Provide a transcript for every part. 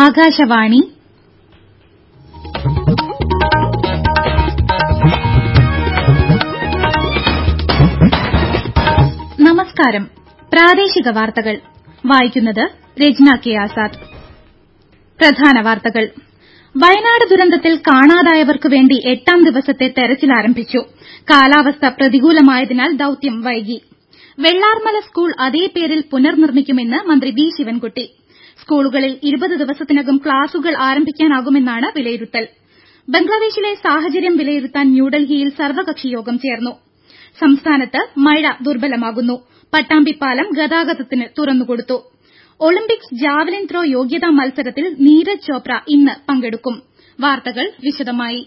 ആകാശവാണി നമസ്കാരം പ്രാദേശിക വാർത്തകൾ വായിക്കുന്നത് രജ്ന കെ ആസാദ് പ്രധാന വാർത്തകൾ വയനാട് ദുരന്തത്തിൽ കാണാതായവർക്ക് വേണ്ടി എട്ടാം ദിവസത്തെ തെരച്ചിൽ ആരംഭിച്ചു കാലാവസ്ഥ പ്രതികൂലമായതിനാൽ ദൌത്യം വൈകി വെള്ളാർമല സ്കൂൾ അതേ പേരിൽ പുനർനിർമ്മിക്കുമെന്ന് മന്ത്രി വി ശിവൻകുട്ടി സ്കൂളുകളിൽ ഇരുപത് ദിവസത്തിനകം ക്ലാസുകൾ ആരംഭിക്കാനാകുമെന്നാണ് വിലയിരുത്തൽ ബംഗ്ലാദേശിലെ സാഹചര്യം വിലയിരുത്താൻ ന്യൂഡൽഹിയിൽ സർവകക്ഷി യോഗം ചേർന്നു സംസ്ഥാനത്ത് മഴ ദുർബലമാകുന്നു പട്ടാമ്പിപ്പാലം ഗതാഗതത്തിന് തുറന്നുകൊടുത്തു ഒളിമ്പിക്സ് ജാവലിൻ ത്രോ യോഗ്യതാ മത്സരത്തിൽ നീരജ് ചോപ്ര ഇന്ന് പങ്കെടുക്കും വാർത്തകൾ വിശദമായി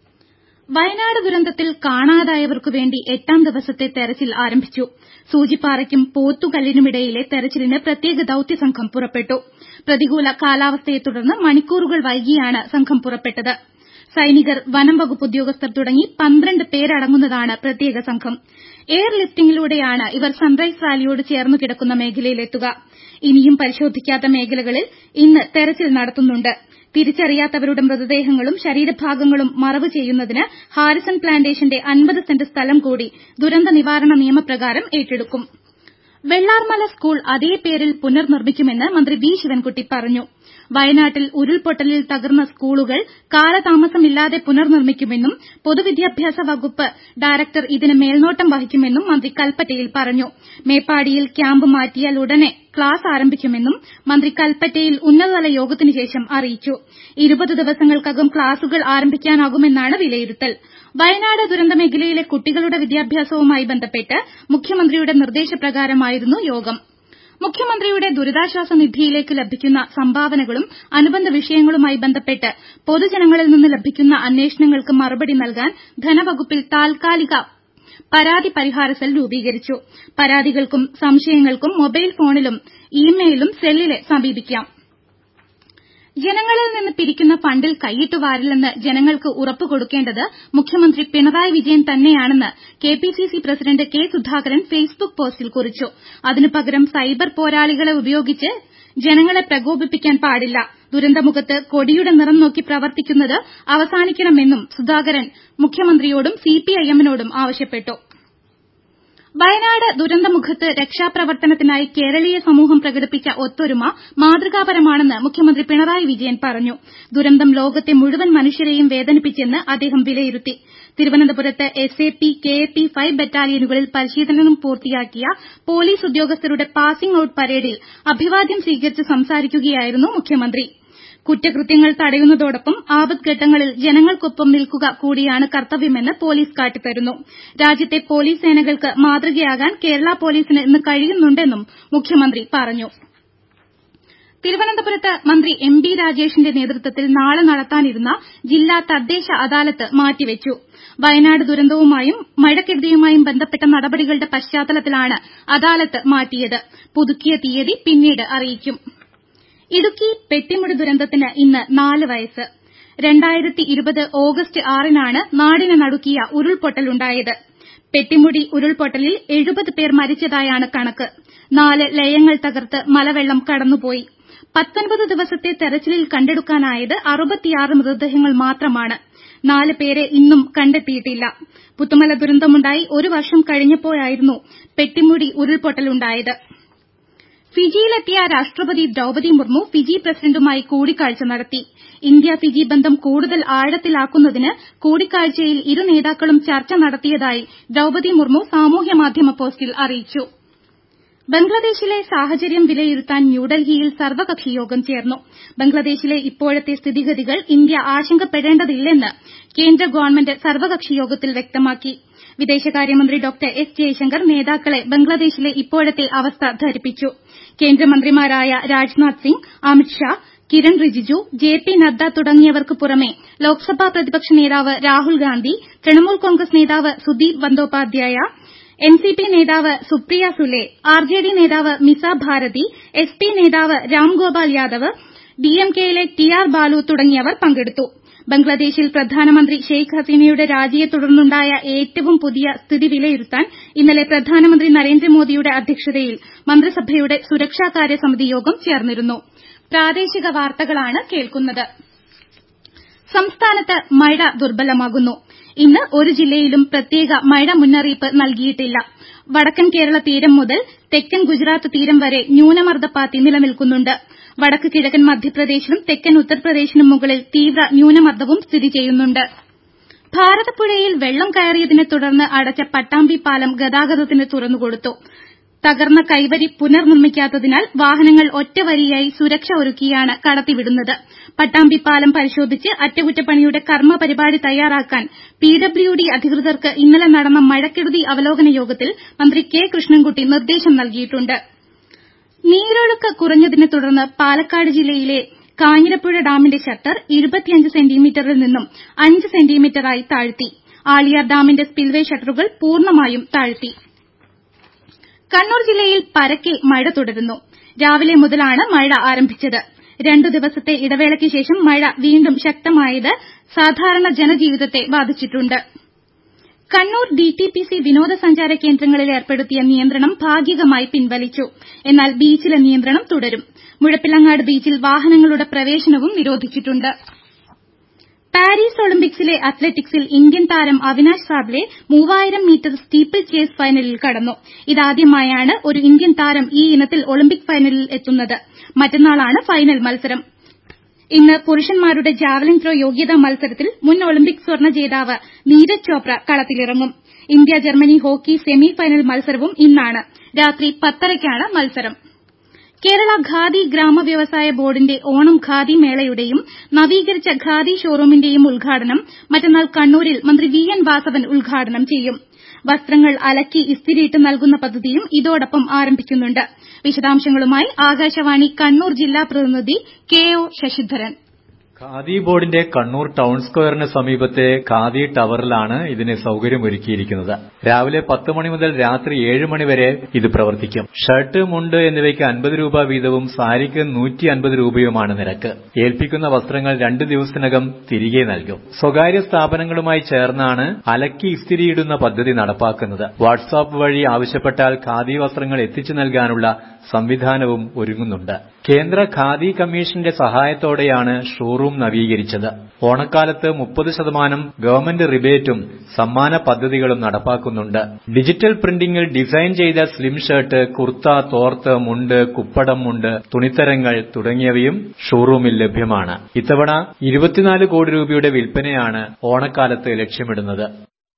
വയനാട് ദുരന്തത്തിൽ കാണാതായവർക്കു വേണ്ടി എട്ടാം ദിവസത്തെ തെരച്ചിൽ ആരംഭിച്ചു സൂചിപ്പാറയ്ക്കും പോത്തുകല്ലിനുമിടയിലെ തെരച്ചിലിന് പ്രത്യേക ദൌത്യസംഘം പുറപ്പെട്ടു പ്രതികൂല കാലാവസ്ഥയെ തുടർന്ന് മണിക്കൂറുകൾ വൈകിയാണ് സംഘം പുറപ്പെട്ടത് സൈനികർ വനം വകുപ്പ് ഉദ്യോഗസ്ഥർ തുടങ്ങി പന്ത്രണ്ട് പേരടങ്ങുന്നതാണ് പ്രത്യേക സംഘം എയർ ലിഫ്റ്റിംഗിലൂടെയാണ് ഇവർ സൺറൈസ് വാലിയോട് ചേർന്നു കിടക്കുന്ന മേഖലയിലെത്തുക ഇനിയും പരിശോധിക്കാത്ത മേഖലകളിൽ ഇന്ന് തെരച്ചിൽ നടത്തുന്നുണ്ട് തിരിച്ചറിയാത്തവരുടെ മൃതദേഹങ്ങളും ശരീരഭാഗങ്ങളും മറവ് ചെയ്യുന്നതിന് ഹാരിസൺ പ്ലാന്റേഷന്റെ അൻപത് സെന്റ് സ്ഥലം കൂടി ദുരന്ത നിവാരണ നിയമപ്രകാരം ഏറ്റെടുക്കും വെള്ളാർമല സ്കൂൾ അതേ പേരിൽ പുനർനിർമ്മിക്കുമെന്ന് മന്ത്രി വി ശിവൻകുട്ടി പറഞ്ഞു വയനാട്ടിൽ ഉരുൾപൊട്ടലിൽ തകർന്ന സ്കൂളുകൾ കാലതാമസമില്ലാതെ പുനർനിർമ്മിക്കുമെന്നും പൊതുവിദ്യാഭ്യാസ വകുപ്പ് ഡയറക്ടർ ഇതിന് മേൽനോട്ടം വഹിക്കുമെന്നും മന്ത്രി കൽപ്പറ്റയിൽ പറഞ്ഞു മേപ്പാടിയിൽ ക്യാമ്പ് മാറ്റിയാൽ ഉടനെ ക്ലാസ് ആരംഭിക്കുമെന്നും മന്ത്രി കൽപ്പറ്റയിൽ ഉന്നതതല യോഗത്തിനു ശേഷം അറിയിച്ചു ഇരുപത് ദിവസങ്ങൾക്കകം ക്ലാസുകൾ ആരംഭിക്കാനാകുമെന്നാണ് വിലയിരുത്തൽ വയനാട് ദുരന്തമേഖലയിലെ കുട്ടികളുടെ വിദ്യാഭ്യാസവുമായി ബന്ധപ്പെട്ട് മുഖ്യമന്ത്രിയുടെ നിർദ്ദേശപ്രകാരമായിരുന്നു യോഗം മുഖ്യമന്ത്രിയുടെ ദുരിതാശ്വാസ നിധിയിലേക്ക് ലഭിക്കുന്ന സംഭാവനകളും അനുബന്ധ വിഷയങ്ങളുമായി ബന്ധപ്പെട്ട് പൊതുജനങ്ങളിൽ നിന്ന് ലഭിക്കുന്ന അന്വേഷണങ്ങൾക്ക് മറുപടി നൽകാൻ ധനവകുപ്പിൽ താൽക്കാലിക പരാതി പരിഹാര സെൽ രൂപീകരിച്ചു പരാതികൾക്കും സംശയങ്ങൾക്കും മൊബൈൽ ഫോണിലും ഇ മെയിലും സെല്ലിനെ സമീപിക്കാം ജനങ്ങളിൽ നിന്ന് പിരിക്കുന്ന ഫണ്ടിൽ കൈയിട്ട് വാരില്ലെന്ന് ജനങ്ങൾക്ക് ഉറപ്പ് കൊടുക്കേണ്ടത് മുഖ്യമന്ത്രി പിണറായി വിജയൻ തന്നെയാണെന്ന് KPCC president K Sudhakaran Facebook പോസ്റ്റിൽ കുറിച്ചു അതിനു പകരം സൈബർ പോരാളികളെ ഉപയോഗിച്ച് ജനങ്ങളെ പ്രകോപിപ്പിക്കാൻ പാടില്ല ദുരന്തമുഖത്ത് കൊടിയുടെ നിറം നോക്കി പ്രവർത്തിക്കുന്നത് അവസാനിക്കണമെന്നും സുധാകരൻ മുഖ്യമന്ത്രിയോടും സിപിഐഎമ്മിനോടും ആവശ്യപ്പെട്ടു വയനാട് ദുരന്തമുഖത്ത് രക്ഷാപ്രവർത്തനത്തിനായി കേരളീയ സമൂഹം പ്രകടിപ്പിച്ച ഒത്തൊരുമ മാതൃകാപരമാണെന്ന് മുഖ്യമന്ത്രി പിണറായി വിജയൻ പറഞ്ഞു ദുരന്തം ലോകത്തെ മുഴുവൻ മനുഷ്യരെയും വേദനിപ്പിച്ചെന്ന് അദ്ദേഹം വിലയിരുത്തി തിരുവനന്തപുരത്ത് S A P K A P five ബറ്റാലിയനുകളിൽ പരിശീലനം പൂർത്തിയാക്കിയ പോലീസ് ഉദ്യോഗസ്ഥരുടെ പാസിംഗ് ഔട്ട് പരേഡിൽ അഭിവാദ്യം സ്വീകരിച്ച് സംസാരിക്കുകയായിരുന്നു മുഖ്യമന്ത്രി കുറ്റകൃത്യങ്ങൾ തടയുന്നതോടൊപ്പം ആപത്ഘട്ടങ്ങളിൽ ജനങ്ങൾക്കൊപ്പം നിൽക്കുക കൂടിയാണ് കർത്തവ്യമെന്ന് പോലീസ് കാട്ടിത്തരുന്നു രാജ്യത്തെ പോലീസ് സേനകൾക്ക് മാതൃകയാകാൻ കേരള പോലീസിന് ഇന്ന് കഴിയുന്നുണ്ടെന്നും മുഖ്യമന്ത്രി പറഞ്ഞു തിരുവനന്തപുരത്ത് മന്ത്രി എം ബി രാജേഷിന്റെ നേതൃത്വത്തിൽ നാളെ നടത്താനിരുന്ന ജില്ലാ തദ്ദേശ അദാലത്ത് മാറ്റിവെച്ചു വയനാട് ദുരന്തവുമായും മഴക്കെടുതിയുമായും ബന്ധപ്പെട്ട നടപടികളുടെ പശ്ചാത്തലത്തിലാണ് അദാലത്ത് മാറ്റിയത് പുതുക്കിയ തീയതി പിന്നീട് അറിയിക്കും ഇടുക്കി പെട്ടിമുടി ദുരന്തത്തിന് ഇന്ന് നാല് വയസ്സ് രണ്ടായിരത്തി ഇരുപത് ഓഗസ്റ്റ് ആറിനാണ് നാടിനെ നടുക്കിയ ഉരുൾപൊട്ടലുണ്ടായത് പെട്ടിമുടി ഉരുൾപൊട്ടലിൽ എഴുപത് പേർ മരിച്ചതായാണ് കണക്ക് നാല് ലയങ്ങൾ തകർത്ത് മലവെള്ളം കടന്നുപോയി പത്തൊൻപത് ദിവസത്തെ തെരച്ചിലിൽ കണ്ടെടുക്കാനായത് അറുപത്തിയാറ് മൃതദേഹങ്ങൾ മാത്രമാണ് നാല് പേരെ ഇന്നും കണ്ടെത്തിയിട്ടില്ല പുത്തുമല ദുരന്തമുണ്ടായി ഒരു വർഷം കഴിഞ്ഞപ്പോഴായിരുന്നു പെട്ടിമുടി ഉരുൾപൊട്ടലുണ്ടായത് ഫിജിയിലെത്തിയ രാഷ്ട്രപതി ദ്രൌപതി മുർമു ഫിജി പ്രസിഡന്റുമായി കൂടിക്കാഴ്ച നടത്തി ഇന്ത്യ ഫിജി ബന്ധം കൂടുതൽ ആഴത്തിലാക്കുന്നതിന് കൂടിക്കാഴ്ചയിൽ ഇരു നേതാക്കളും ചർച്ച നടത്തിയതായി ദ്രൌപതി മുർമു സാമൂഹ്യമാധ്യമ പോസ്റ്റിൽ അറിയിച്ചു ബംഗ്ലാദേശിലെ സാഹചര്യം വിലയിരുത്താൻ ന്യൂഡൽഹിയിൽ സർവകക്ഷി യോഗം ചേർന്നു ബംഗ്ലാദേശിലെ ഇപ്പോഴത്തെ സ്ഥിതിഗതികൾ ഇന്ത്യ ആശങ്കപ്പെടേണ്ടതില്ലെന്ന് കേന്ദ്ര ഗവൺമെന്റ് സർവകക്ഷി യോഗത്തിൽ വ്യക്തമാക്കി വിദേശകാര്യമന്ത്രി ഡോക്ടർ എസ് ജയശങ്കർ നേതാക്കളെ ബംഗ്ലാദേശിലെ ഇപ്പോഴത്തെ അവസ്ഥ ധരിപ്പിച്ചു കേന്ദ്രമന്ത്രിമാരായ രാജ്നാഥ് സിംഗ് അമിത് ഷാ കിരൺ റിജിജു ജെ പി നദ്ദ തുടങ്ങിയവർക്ക് പുറമെ ലോക്സഭാ പ്രതിപക്ഷ നേതാവ് രാഹുൽ ഗാന്ധി തൃണമൂൽ കോൺഗ്രസ് നേതാവ് Sudeep Bandyopadhyay N C P നേതാവ് Supriya Sule R J D നേതാവ് മിസ ഭാരതി എസ് പി നേതാവ് രാംഗോപാൽ യാദവ് ഡി എം കെയിലെ ടി ആർ ബാലു തുടങ്ങിയവർ പങ്കെടുത്തു ബംഗ്ലാദേശിൽ പ്രധാനമന്ത്രി ഷെയ്ഖ് ഹസീനയുടെ രാജിയെ തുടർന്നുണ്ടായ ഏറ്റവും പുതിയ സ്ഥിതി വിലയിരുത്താൻ ഇന്നലെ പ്രധാനമന്ത്രി നരേന്ദ്രമോദിയുടെ അധ്യക്ഷതയിൽ മന്ത്രിസഭയുടെ സുരക്ഷാകാര്യ സമിതി യോഗം ചേർന്നിരുന്നു പ്രാദേശിക വാർത്തകളാണ് കേൾക്കുന്നത് സംസ്ഥാനത്ത് മഴ ദുർബലമാകുന്നു ഇന്ന് ഒരു ജില്ലയിലും പ്രത്യേക മഴ മുന്നറിയിപ്പ് നൽകിയിട്ടില്ല വടക്കൻ കേരള തീരം മുതൽ തെക്കൻ ഗുജറാത്ത് തീരം വരെ ന്യൂനമർദ്ദപ്പാത്തി നിലനിൽക്കുന്നുണ്ട് വടക്ക് കിഴക്കൻ മധ്യപ്രദേശിലും തെക്കൻ ഉത്തർപ്രദേശിനും മുകളിൽ തീവ്ര ന്യൂനമർദ്ദവും സ്ഥിതി ചെയ്യുന്നുണ്ട് ഭാരതപ്പുഴയിൽ വെള്ളം കയറിയതിനെ തുടർന്ന് അടച്ച പട്ടാമ്പി പാലം ഗതാഗതത്തിന് തുറന്നുകൊടുത്തു തകർന്ന കൈവരി പുനർനിർമ്മിക്കാത്തതിനാൽ വാഹനങ്ങൾ ഒറ്റവരിയായി സുരക്ഷ ഒരുക്കിയാണ് കടത്തിവിടുന്നത് പട്ടാമ്പി പാലം പരിശോധിച്ച് അറ്റകുറ്റപ്പണിയുടെ കർമ്മ പരിപാടി തയ്യാറാക്കാൻ പിഡബ്ല്യുഡി അധികൃതർക്ക് ഇന്നലെ നടന്ന മഴക്കെടുതി അവലോകന യോഗത്തിൽ മന്ത്രി കെ കൃഷ്ണൻകുട്ടി നിർദ്ദേശം നൽകിയിട്ടുണ്ട് നീരൊഴുക്ക് കുറഞ്ഞതിനെ തുടർന്ന് പാലക്കാട് ജില്ലയിലെ കാഞ്ഞിരപ്പുഴ ഡാമിന്റെ ഷട്ടർ സെന്റിമീറ്ററിൽ നിന്നും അഞ്ച് സെന്റിമീറ്ററായി താഴ്ത്തി ആളിയാർ ഡാമിന്റെ സ്പിൽവേ ഷട്ടറുകൾ പൂർണ്ണമായും താഴ്ത്തി കണ്ണൂർ ജില്ലയിൽ പരക്കെ മഴ തുടരുന്നു രാവിലെ മുതലാണ് മഴ ആരംഭിച്ചത് രണ്ടു ദിവസത്തെ ഇടവേളയ്ക്ക് ശേഷം മഴ വീണ്ടും ശക്തമായത് സാധാരണ ജനജീവിതത്തെ ബാധിച്ചിട്ടുണ്ട് കണ്ണൂർ ഡിടിപിസി വിനോദസഞ്ചാര കേന്ദ്രങ്ങളിൽ ഏർപ്പെടുത്തിയ നിയന്ത്രണം ഭാഗികമായി പിൻവലിച്ചു എന്നാൽ ബീച്ചിലെ നിയന്ത്രണം തുടരും മുഴപ്പിലങ്ങാട് ബീച്ചിൽ വാഹനങ്ങളുടെ പ്രവേശനവും നിരോധിച്ചിട്ടുണ്ട് പാരീസ് ഒളിമ്പിക്സിലെ അത്ലറ്റിക്സിൽ ഇന്ത്യൻ താരം അവിനാശ് സാബ്ലെ മൂവായിരം മീറ്റർ സ്റ്റീപ്പിൾ ചേസ് ഫൈനലിൽ കടന്നു ഇതാദ്യമായാണ് ഒരു ഇന്ത്യൻ താരം ഈ ഇനത്തിൽ ഒളിമ്പിക് ഫൈനലിൽ എത്തുന്നത് മറ്റന്നാളാണ് ഫൈനൽ മത്സരം ഇന്ന് പുരുഷന്മാരുടെ ജാവലിൻ ത്രോ യോഗ്യതാ മത്സരത്തിൽ മുൻ ഒളിമ്പിക് സ്വർണ്ണ ജേതാവ് നീരജ് ചോപ്ര കളത്തിലിറങ്ങും India Germany hockey semi final മത്സരവും ഇന്നാണ് രാത്രി പത്തരയ്ക്കാണ് മത്സരം കേരള ഖാദി ഗ്രാമ വ്യവസായ ബോർഡിന്റെ ഓണം ഖാദി മേളയുടെയും നവീകരിച്ച ഖാദി ഷോറൂമിന്റെയും ഉദ്ഘാടനം മറ്റന്നാൾ കണ്ണൂരിൽ മന്ത്രി വി എൻ വാസവൻ ഉദ്ഘാടനം ചെയ്യും വസ്ത്രങ്ങൾ അലക്കി ഇസ്തിരിയിട്ട് നൽകുന്ന പദ്ധതിയും ഇതോടൊപ്പം ആരംഭിക്കുന്നുണ്ട് വിശദാംശങ്ങളുമായി ആകാശവാണി കണ്ണൂർ ജില്ലാ പ്രതിനിധി കെ ഒ ശശിധരൻ ഖാദി ബോർഡിന്റെ കണ്ണൂർ ടൗൺ സ്ക്വയറിന് സമീപത്തെ ഖാദി ടവറിലാണ് ഇതിന് സൌകര്യമൊരുക്കിയിരിക്കുന്നത് രാവിലെ പത്ത് മണി മുതൽ രാത്രി ഏഴ് മണി വരെ ഇത് പ്രവർത്തിക്കും ഷർട്ട് മുണ്ട് എന്നിവയ്ക്ക് അൻപത് രൂപ വീതവും സാരിക്ക് നൂറ്റി അൻപത് രൂപയുമാണ് നിരക്ക് ഏൽപ്പിക്കുന്ന വസ്ത്രങ്ങൾ രണ്ട് ദിവസത്തിനകം തിരികെ നൽകും സ്വകാര്യ സ്ഥാപനങ്ങളുമായി ചേർന്നാണ് അലക്കി ഇസ്തിരിയിടുന്ന പദ്ധതി നടപ്പാക്കുന്നത് വാട്സാപ്പ് വഴി ആവശ്യപ്പെട്ടാൽ ഖാദി വസ്ത്രങ്ങൾ എത്തിച്ചു നൽകാനുള്ള സംവിധാനവും ഒരുങ്ങുന്നുണ്ട് കേന്ദ്ര ഖാദി കമ്മീഷന്റെ സഹായത്തോടെയാണ് ഷോറൂം നവീകരിച്ചത് ഓണക്കാലത്ത് മുപ്പത് ശതമാനം ഗവൺമെന്റ് റിബേറ്റും സമ്മാന പദ്ധതികളും നടപ്പാക്കുന്നുണ്ട് ഡിജിറ്റൽ പ്രിന്റിംഗിൽ ഡിസൈൻ ചെയ്ത സ്ലിം ഷർട്ട് കുർത്ത തോർത്ത് മുണ്ട് കുപ്പടം മുണ്ട് തുണിത്തരങ്ങൾ തുടങ്ങിയവയും ഷോറൂമിൽ ലഭ്യമാണ് ഇത്തവണ ഇരുപത്തിനാല് കോടി രൂപയുടെ വിൽപ്പനയാണ് ഓണക്കാലത്ത് ലക്ഷ്യമിടുന്നത്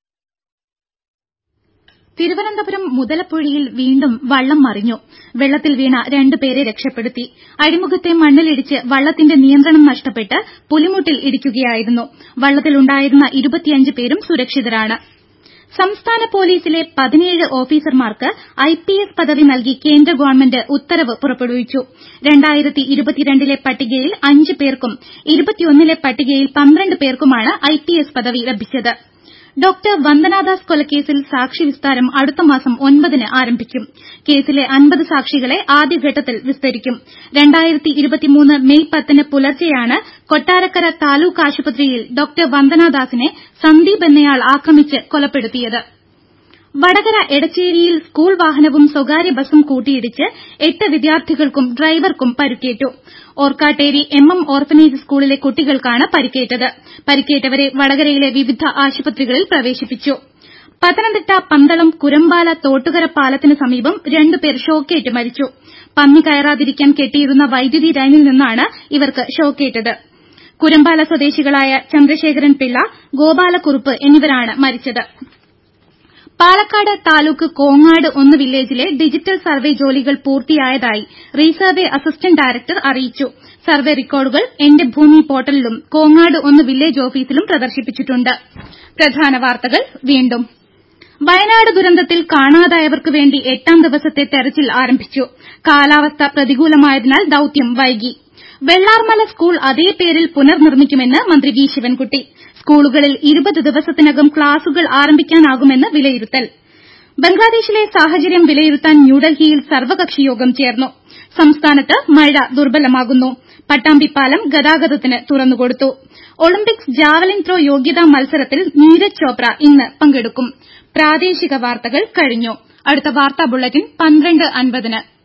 തിരുവനന്തപുരം മുതലപ്പുഴയിൽ വീണ്ടും വള്ളം മറിഞ്ഞു വെള്ളത്തിൽ വീണ രണ്ടുപേരെ രക്ഷപ്പെടുത്തി അഴിമുഖത്തെ മണ്ണിലിടിച്ച് വള്ളത്തിന്റെ നിയന്ത്രണം നഷ്ടപ്പെട്ട് പുലിമുട്ടിൽ ഇടിക്കുകയായിരുന്നു വള്ളത്തിലുണ്ടായിരുന്ന ഇരുപത്തിയഞ്ച് പേരും സുരക്ഷിതരാണ് സംസ്ഥാന പോലീസിലെ പതിനേഴ് ഓഫീസർമാർക്ക് ഐപിഎസ് പദവി നൽകി കേന്ദ്ര ഗവൺമെന്റ് ഉത്തരവ് പുറപ്പെടുവിച്ചു ലെ പട്ടികയിൽ അഞ്ച് പേർക്കും ഇരുപത്തിയൊന്നിലെ പട്ടികയിൽ പന്ത്രണ്ട് പേർക്കുമാണ് ഐപിഎസ് പദവി ലഭിച്ചത് ഡോക്ടർ വന്ദനാദാസ് കൊലക്കേസിൽ സാക്ഷി വിസ്താരം അടുത്ത മാസം ഒൻപതിന് ആരംഭിക്കും കേസിലെ അൻപത് സാക്ഷികളെ ആദ്യഘട്ടത്തിൽ വിസ്തരിക്കും മെയ് പത്തിന് പുലർച്ചെയാണ് കൊട്ടാരക്കര താലൂക്ക് ആശുപത്രിയിൽ ഡോക്ടർ വന്ദനാദാസിനെ സന്ദീപ് എന്നയാൾ ആക്രമിച്ച് കൊലപ്പെടുത്തിയത് വടകര എടച്ചേരിയിൽ സ്കൂൾ വാഹനവും സ്വകാര്യ ബസും കൂട്ടിയിടിച്ച് എട്ട് വിദ്യാർത്ഥികൾക്കും ഡ്രൈവർക്കും പരിക്കേറ്റു ഓർക്കാട്ടേരി എം എം ഓർഫനേജ് സ്കൂളിലെ കുട്ടികൾക്കാണ് പരിക്കേറ്റത് പരിക്കേറ്റവരെ വടകരയിലെ വിവിധ ആശുപത്രികളിൽ പ്രവേശിപ്പിച്ചു പത്തനംതിട്ട പന്തളം കുരമ്പാല തോട്ടുകര പാലത്തിന് സമീപം രണ്ടുപേർ ഷോക്കേറ്റ് മരിച്ചു പന്നി കയറാതിരിക്കാൻ കെട്ടിയിരുന്ന വൈദ്യുതി ലൈനിൽ നിന്നാണ് ഇവർക്ക് ഷോക്കേറ്റത് കുരമ്പാല സ്വദേശികളായ ചന്ദ്രശേഖരൻ പിള്ള ഗോപാലക്കുറുപ്പ് എന്നിവരാണ് മരിച്ചത് പാലക്കാട് താലൂക്ക് കോങ്ങാട് ഒന്ന് വില്ലേജിലെ ഡിജിറ്റൽ സർവേ ജോലികൾ പൂർത്തിയായതായി റീസർവേ അസിസ്റ്റന്റ് ഡയറക്ടർ അറിയിച്ചു സർവേ റെക്കോർഡുകൾ എന്റെ ഭൂമി പോർട്ടലിലും കോങ്ങാട് ഒന്ന് വില്ലേജ് ഓഫീസിലും പ്രദർശിപ്പിച്ചിട്ടുണ്ട് പ്രധാന വാർത്തകൾ വീണ്ടും വയനാട് ദുരന്തത്തിൽ കാണാതായവർക്ക് വേണ്ടി എട്ടാം ദിവസത്തെ തെരച്ചിൽ ആരംഭിച്ചു കാലാവസ്ഥ പ്രതികൂലമായതിനാൽ ദൌത്യം വൈകി വെള്ളാർമല സ്കൂൾ അതേ പേരിൽ പുനർനിർമ്മിക്കുമെന്ന് മന്ത്രി വി ശിവൻകുട്ടി സ്കൂളുകളിൽ ഇരുപത് ദിവസത്തിനകം ക്ലാസുകൾ ആരംഭിക്കാനാകുമെന്ന് വിലയിരുത്തൽ ബംഗ്ലാദേശിലെ സാഹചര്യം വിലയിരുത്താൻ ന്യൂഡൽഹിയിൽ സർവകക്ഷി യോഗം ചേർന്നു സംസ്ഥാനത്ത് മഴ ദുർബലമാകുന്നു പട്ടാമ്പിപ്പാലം ഗതാഗതത്തിന് തുറന്നുകൊടുത്തു ഒളിമ്പിക്സ് ജാവലിൻ ത്രോ യോഗ്യതാ മത്സരത്തിൽ നീരജ് ചോപ്ര ഇന്ന് പങ്കെടുക്കും പ്രാദേശിക വാർത്തകൾ കഴിഞ്ഞു അടുത്ത വാർത്താ ബുള്ളറ്റിൻ പന്ത്രണ്ട് അൻപതിന്